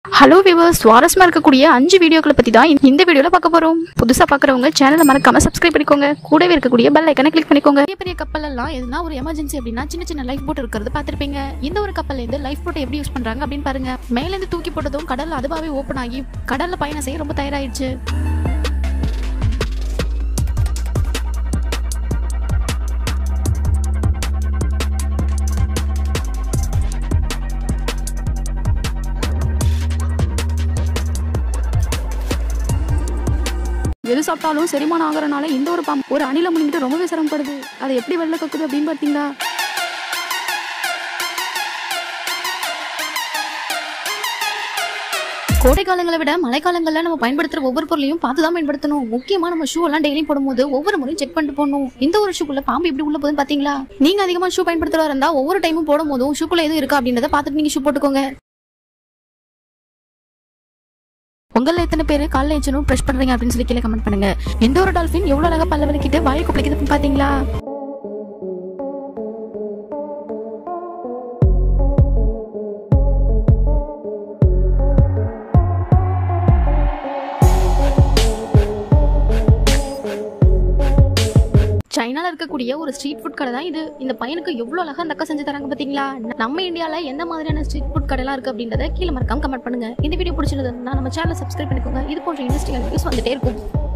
hello விவர் சுவாரஸ்யமா இருக்கக்கூடிய அஞ்சு வீடியோக்களை பத்தி தான் இந்த வீடியோல பார்க்க போறோம் புதுசா பாக்குறவங்க சேனலை மறக்காம சப்ஸ்கிரைப் பண்ணிக்கோங்க கூடவே இருக்கக்கூடிய பெல் ஐக்கனை கிளிக் பண்ணிக்கோங்க பெரிய பெரிய கப்பல் எல்லாம் எதுனா ஒரு எமர்ஜென்சி அப்படின்னா சின்ன சின்ன லைஃப் போட் இருக்கிறது பார்த்திருப்பீங்க இந்த ஒரு கப்பல்ல இருந்து லைஃப் போட்டை எப்படி யூஸ் பண்றாங்க அப்படின்னு பாருங்க மேல இருந்து தூக்கி போட்டதும் கடல்ல அதுவாவே ஓப்பன் ஆகி கடல்ல பயணம் செய்ய ரொம்ப தயாராயிடுச்சு எது சாப்பிட்டாலும் செரிமானம் ஆகிறனால இந்த ஒரு பாம்பு ஒரு அணில முன்னிட்டு ரொம்பவே சிரமப்படுது அதை எப்படி வெளில கக்குது அப்படின்னு பார்த்தீங்களா கோடை காலங்களை விட மழைக்காலங்களில் நம்ம பயன்படுத்துற ஒவ்வொரு பொருளையும் பார்த்து தான் பயன்படுத்தணும் முக்கியமா நம்ம ஷூ எல்லாம் டெய்லி போடும்போது ஒவ்வொரு முறையும் செக் பண்ணிட்டு போடணும் இந்த ஒரு ஷூக்குள்ள பாம்பு எப்படி உள்ள போகுதுன்னு பாத்தீங்களா நீங்க அதிகமா ஷூ பயன்படுத்துறதா இருந்தா ஒவ்வொரு டைமும் போடும் போதும் ஷூக்குள்ள எது இருக்கா அப்படின்றத பார்த்துட்டு நீங்க ஷூ போட்டுக்கோங்க உங்கள எத்தனை பேர் காலைல ஏச்சனும் ப்ரெஷ் பண்றீங்க அப்படின்னு சொல்லி கீழே கமெண்ட் பண்ணுங்க எந்த ஒரு டால்ஃபின் எவ்வளவு அழகா பல்ல வலிக்கிட்டு வாயை குப்பிக்குதுன்னு பாத்தீங்களா சைனால இருக்கக்கூடிய ஒரு ஸ்ட்ரீட் ஃபுட் கடை தான் இது இந்த பையனுக்கு எவ்வளவு அழகா அந்த அக்கா செஞ்சு தராங்க பாத்தீங்களா நம்ம இந்தியால எந்த மாதிரியான ஸ்ட்ரீட் ஃபுட் கடைலாம் இருக்கு அப்படின்றத கீழே மறக்காம கமெண்ட் பண்ணுங்க இந்த வீடியோ பிடிச்சிருந்ததுன்னா நம்ம சேனலை சப்ஸ்கிரைப் பண்ணிக்கோங்க இது போன்ற இன்ட்ரெஸ்டிங் வீடியோஸ் வந்துட்டே இருக்கும்